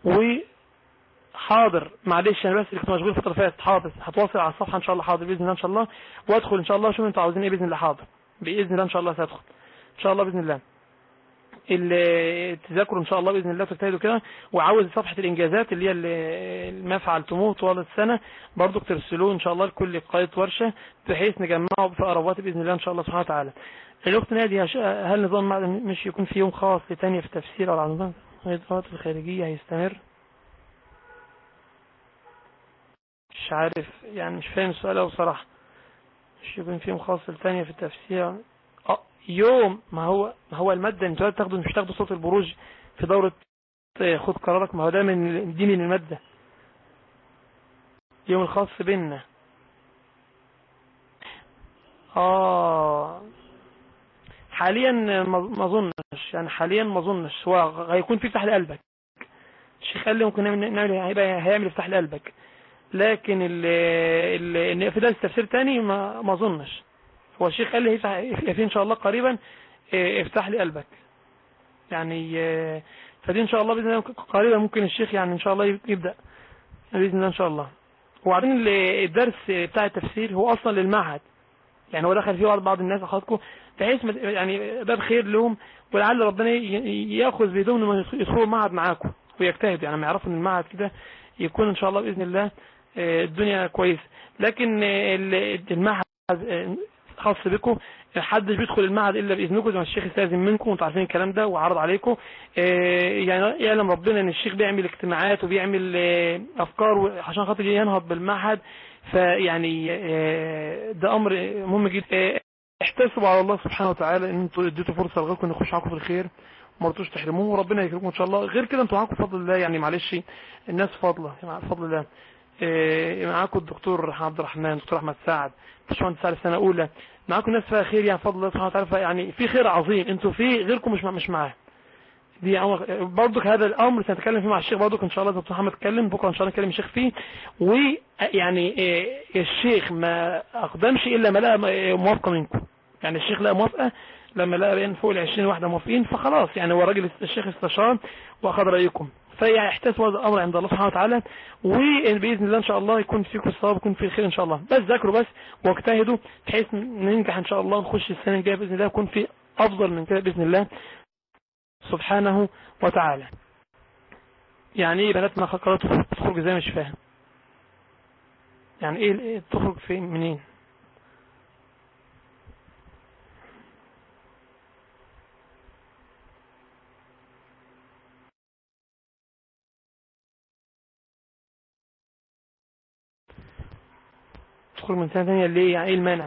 S1: وحاضر معلش انا بس اللي كنت مشغول الفتره اللي فاتت حاضر هتواصل على الصفحه ان شاء الله حاضر باذن الله ان شاء الله وادخل ان شاء الله شوف انتوا عاوزين ايه باذن الله حاضر باذن الله ان شاء الله سادخل ان شاء الله باذن الله التذاكر ان شاء الله باذن الله تجتهدوا كده وعاوز صفحه الانجازات اللي هي ما فعلتموه طوال السنه برضو ترسلوه ان شاء الله لكل قائد ورشه بحيث نجمعه في اقربات باذن الله ان شاء الله سبحانه وتعالى الاخت نادي هل نظام مش يكون في يوم خاص لتانية في التفسير او على نظام الإضاءات الخارجية هيستمر مش عارف يعني مش فاهم السؤال أو صراحة مش يكون فيه مخاصل تانية في التفسير اه يوم ما هو ما هو المادة انتوا تاخدوا مش تاخدوا صوت البروج في دورة خد قرارك ما هو ده من دي من المادة يوم الخاص بيننا اه حاليا ما اظنش يعني حاليا ما اظنش هو هيكون في فتح لقلبك الشيخ قال لي ممكن نعمل هيبقى هيعمل فتح لقلبك لكن ال في درس تفسير تاني ما ما اظنش هو الشيخ قال لي في ان شاء الله قريبا آه، افتح لي قلبك يعني آه، فدي ان شاء الله باذن الله قريبا ممكن الشيخ يعني ان شاء الله يبدا باذن الله ان شاء الله وبعدين الدرس بتاع التفسير هو اصلا للمعهد يعني هو دخل فيه بعض الناس اخذكم بحيث يعني باب خير لهم ولعل ربنا ياخذ بيدهم انهم يدخلوا المعهد معاكم ويجتهدوا يعني ما يعرفوا ان المعهد كده يكون ان شاء الله باذن الله آه، الدنيا كويسه لكن المعهد آه، خاص بكم حدش بيدخل المعهد الا باذنكم زي ما الشيخ استاذن منكم وانتم عارفين الكلام ده وعرض عليكم آه، يعني يعلم ربنا ان الشيخ بيعمل اجتماعات وبيعمل افكار عشان خاطر ينهض بالمعهد فيعني ده امر مهم جدا احتسبوا على الله سبحانه وتعالى ان انتوا اديتوا فرصه لغيركم ان يخش معاكم في الخير وما رضوش تحرموه وربنا يكرمكم ان شاء الله غير كده انتوا معاكم بفضل الله يعني معلش الناس فاضله يعني بفضل الله إيه معاكم الدكتور عبد الرحمن الدكتور احمد سعد باشمهندس سعد سنه اولى معاكم ناس فيها خير يعني بفضل الله سبحانه وتعالى يعني في خير عظيم انتوا في غيركم مش مش معاه دي برضك هذا الامر سنتكلم فيه مع الشيخ برضك ان شاء الله دكتور محمد اتكلم بكره ان شاء الله نكلم الشيخ فيه ويعني إيه الشيخ ما اقدمش الا ما لقى موافقه منكم يعني الشيخ لقى موافقة لما لقى بين فوق العشرين واحدة موافقين فخلاص يعني هو الراجل الشيخ استشار واخذ رأيكم فيحتسب هذا الامر عند الله سبحانه وتعالى وباذن الله ان شاء الله يكون فيكم الصواب يكون في خير ان شاء الله بس ذاكروا بس واجتهدوا بحيث ننجح ان شاء الله نخش السنه الجايه باذن الله يكون في افضل من كده باذن الله سبحانه وتعالى يعني ايه بنات ما قررت تخرج زي مش فاهم يعني ايه تخرج فين منين تدخل من سنة ثانية ليه يعني ايه المانع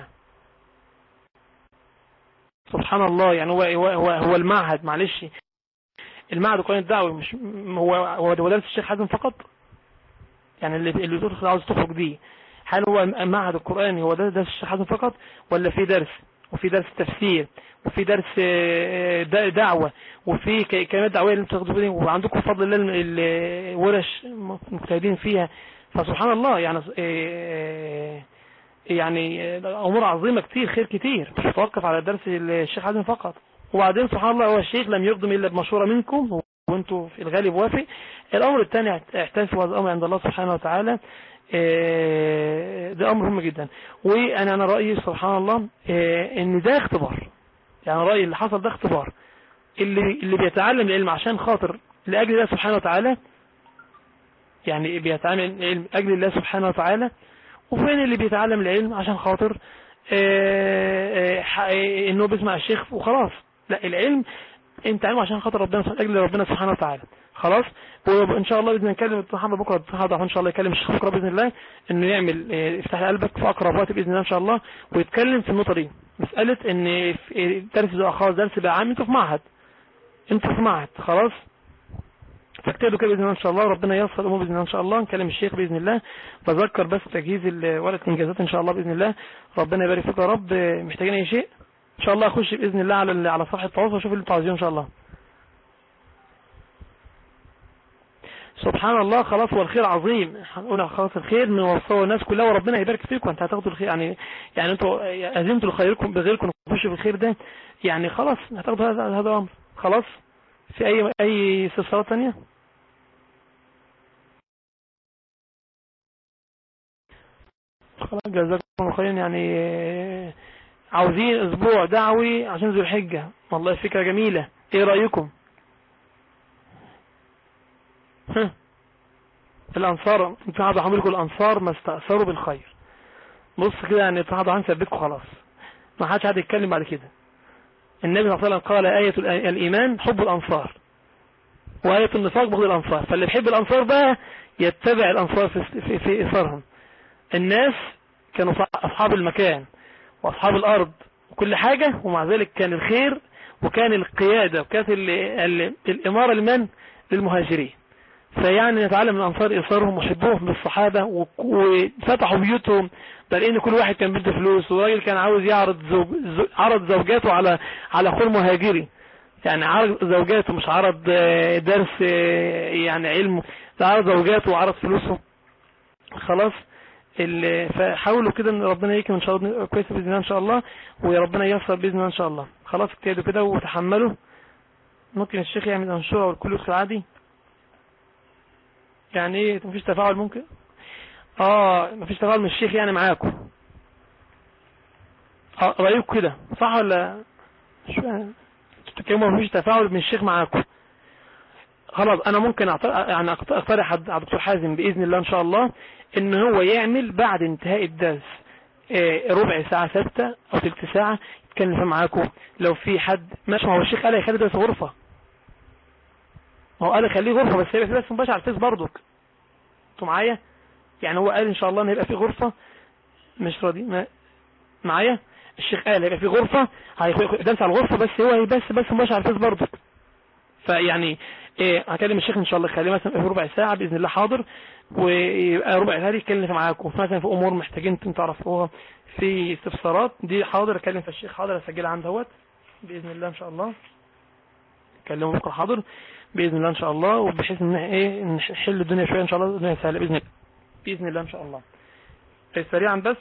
S1: سبحان الله يعني هو هو هو المعهد معلش المعهد القرآن الدعوي مش هو هو درس الشيخ حازم فقط يعني اللي اللي تدخل عاوز تخرج دي هل هو معهد القرآن هو ده درس الشيخ حازم فقط ولا في درس وفي درس تفسير وفي درس آه، دعوة وفي كلمات دعوية اللي بتاخدوا وعندكم بفضل الله الورش مجتهدين فيها فسبحان الله يعني آه، يعني امور عظيمة كتير خير كتير مش متوقف على درس الشيخ حازم فقط وبعدين سبحان الله هو الشيخ لم يقدم الا بمشورة منكم وانتوا في الغالب وافق الامر الثاني احتسب هذا الامر عند الله سبحانه وتعالى آه، ده امر مهم جدا وانا انا رايي سبحان الله آه، ان ده اختبار يعني رايي اللي حصل ده اختبار اللي اللي بيتعلم العلم عشان خاطر لاجل الله سبحانه وتعالى يعني بيتعلم العلم لاجل الله سبحانه وتعالى وفين اللي بيتعلم العلم عشان خاطر آه، آه، آه، انه بيسمع الشيخ وخلاص لا العلم انت علم عشان خاطر ربنا اجل ربنا سبحانه وتعالى خلاص وان شاء الله باذن الله نكلم محمد بكره محمد ان شاء الله يكلم الشيخ بكره باذن الله انه يعمل افتح قلبك في اقرب وقت باذن الله ان شاء الله ويتكلم في النقطه دي مساله ان درس ده خلاص درس بقى عام انتوا في معهد انتوا في معهد خلاص فاجتهدوا كده باذن الله ان شاء الله ربنا ييسر الامور باذن الله ان شاء الله نكلم الشيخ باذن الله بذكر بس تجهيز ورقه الانجازات ان شاء الله باذن الله ربنا يبارك فيكم يا رب محتاجين اي شيء ان شاء الله اخش باذن الله على على صفحه التواصل واشوف اللي انتوا عايزينه ان شاء الله سبحان الله خلاص هو الخير عظيم هنقول خلاص الخير من وصفه الناس كلها وربنا يبارك فيكم انت هتاخدوا الخير يعني يعني انتوا اذنتوا لخيركم بغيركم تخشوا في الخير ده يعني خلاص هتاخدوا هذا هذا امر خلاص في اي اي استفسارات ثانيه خلاص جزاكم الله خيرا يعني عاوزين اسبوع دعوي عشان ذو الحجة والله فكرة جميلة ايه رأيكم ها الانصار انتوا عملكم الانصار ما استأثروا بالخير بص كده يعني اتحاد عن ثبتكم خلاص ما حدش حد يتكلم بعد كده النبي صلى الله عليه وسلم قال آية الإيمان حب الأنصار وآية النفاق بغض الأنصار فاللي بيحب الأنصار بقى يتبع الأنصار في, في, في إثارهم الناس كانوا أصحاب المكان وأصحاب الأرض وكل حاجة ومع ذلك كان الخير وكان القيادة وكانت الإمارة لمن للمهاجرين فيعني نتعلم من أنصار إصارهم وحبوهم بالصحابة وفتحوا بيوتهم بل إن كل واحد كان بده فلوس وراجل كان عاوز يعرض زوج عرض زوجاته على على أخوه المهاجري يعني عرض زوجاته مش عرض درس يعني علمه ده عرض زوجاته وعرض فلوسه خلاص فحاولوا كده ان ربنا يكرم ان شاء الله كويس باذن الله ان شاء الله ويا ربنا ييسر باذن الله ان شاء الله خلاص اجتهدوا كده وتحملوا ممكن الشيخ يعمل انشوره والكل يدخل عادي يعني ايه مفيش تفاعل ممكن اه مفيش تفاعل من الشيخ يعني معاكم اه رايكم كده صح ولا شو تتكلموا مفيش تفاعل من الشيخ معاكم خلاص انا ممكن يعني اقترح على الدكتور حازم باذن الله ان شاء الله ان هو يعمل بعد انتهاء الدرس ربع ساعة ثابتة او ثلث ساعة يتكلم فيها معاكم لو في حد ماشي ما هو الشيخ قال يخلي درس غرفة ما هو قال خليه غرفة بس هيبقى في بس مباشر على الفيس برضك انتوا معايا يعني هو قال ان شاء الله ان هيبقى في غرفة مش راضي ما معايا الشيخ قال هيبقى في غرفة درس على الغرفة بس هو بس بس مباشر على الفيس برضك فيعني ايه هكلم الشيخ ان شاء الله خليه مثلا في ربع ساعة باذن الله حاضر ويبقى ربع ساعة يتكلم معاكم مثلا في امور محتاجين انتم تعرفوها في استفسارات دي حاضر اكلم في الشيخ حاضر اسجلها عند هوت باذن الله ان شاء الله اكلمه بكره حاضر باذن الله ان شاء الله وبحيث ان ايه نحل الدنيا شويه ان شاء الله الدنيا سهله باذن الله باذن الله ان شاء الله سريعا بس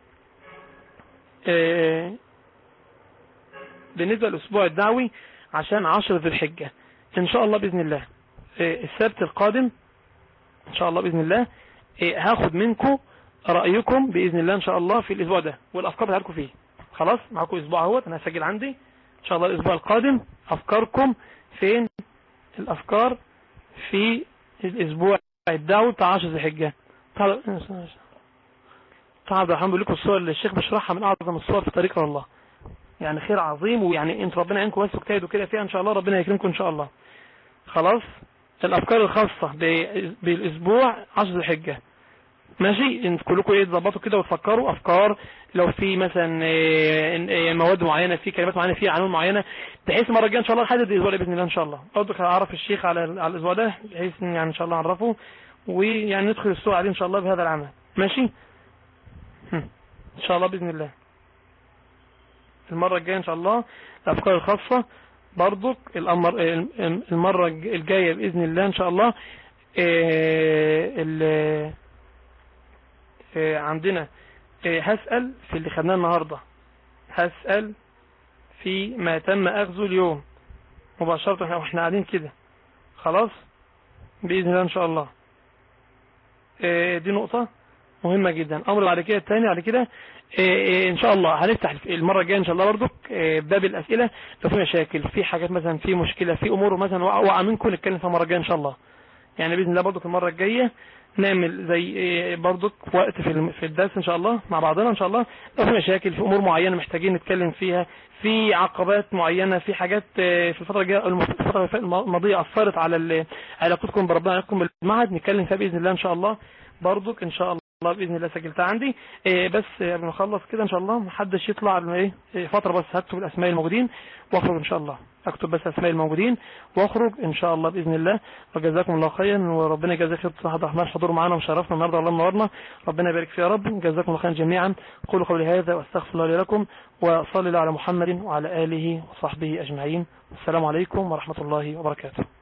S1: إيه بالنسبه للاسبوع الدعوي عشان عشر ذي الحجه ان شاء الله باذن الله إيه السبت القادم ان شاء الله باذن الله إيه هاخد منكم رايكم باذن الله ان شاء الله في الاسبوع ده والافكار بتاعتكم فيه خلاص معاكم اسبوع اهوت انا هسجل عندي ان شاء الله الاسبوع القادم افكاركم فين الافكار في الاسبوع الدعوي بتاع 10 ذي الحجه تعالوا تعالوا الحمد لله الصور اللي الشيخ بيشرحها من اعظم الصور في طريق الله يعني خير عظيم ويعني انت ربنا يعينكم بس واجتهدوا كده فيها ان شاء الله ربنا يكرمكم ان شاء الله خلاص الافكار الخاصة بالاسبوع 10 ذي الحجه ماشي انت كلكم ايه تظبطوا كده وتفكروا افكار لو في مثلا مواد معينه في كلمات معينه في عناوين معينه بحيث المره الجايه ان شاء الله نحدد الاسبوع باذن الله ان شاء الله برضه هعرف الشيخ على على الاسبوع ده بحيث يعني ان شاء الله اعرفه ويعني ندخل السوق عليه ان شاء الله بهذا العمل ماشي ان شاء الله باذن الله المره الجايه ان شاء الله الافكار الخاصه برضك الأمر المره الجايه باذن الله ان شاء الله عندنا هسأل في اللي خدناه النهاردة هسأل في ما تم أخذه اليوم مباشرة واحنا قاعدين كده خلاص بإذن الله إن شاء الله دي نقطة مهمة جدا أمر بعد كده الثاني بعد كده إن شاء الله هنفتح المرة الجاية إن شاء الله برضو باب الأسئلة لو في مشاكل في حاجات مثلا في مشكلة في أمور مثلا وقع منكم نتكلم في المرة الجاية إن شاء الله يعني بإذن الله برضو المرة الجاية نعمل زي برضك وقت في في الدرس ان شاء الله مع بعضنا ان شاء الله لو في مشاكل في امور معينه محتاجين نتكلم فيها في عقبات معينه في حاجات في الفتره الجايه الفتره الماضيه اثرت على علاقتكم بربنا علاقتكم بالمعهد نتكلم فيها باذن الله ان شاء الله برضك ان شاء الله الله باذن الله سجلتها عندي إيه بس قبل ما اخلص كده ان شاء الله محدش يطلع من ايه إيه فتره بس هكتب الاسماء الموجودين واخرج ان شاء الله اكتب بس اسماء الموجودين واخرج ان شاء الله باذن الله وجزاكم الله خيرا وربنا يجازيك خير عبد الرحمن حضور معانا وشرفنا النهارده والله منورنا ربنا يبارك فيه يا رب جزاكم الله خيرا جميعا قولوا قولي هذا واستغفر الله لي لكم وصلي على محمد وعلى اله وصحبه اجمعين السلام عليكم ورحمه الله وبركاته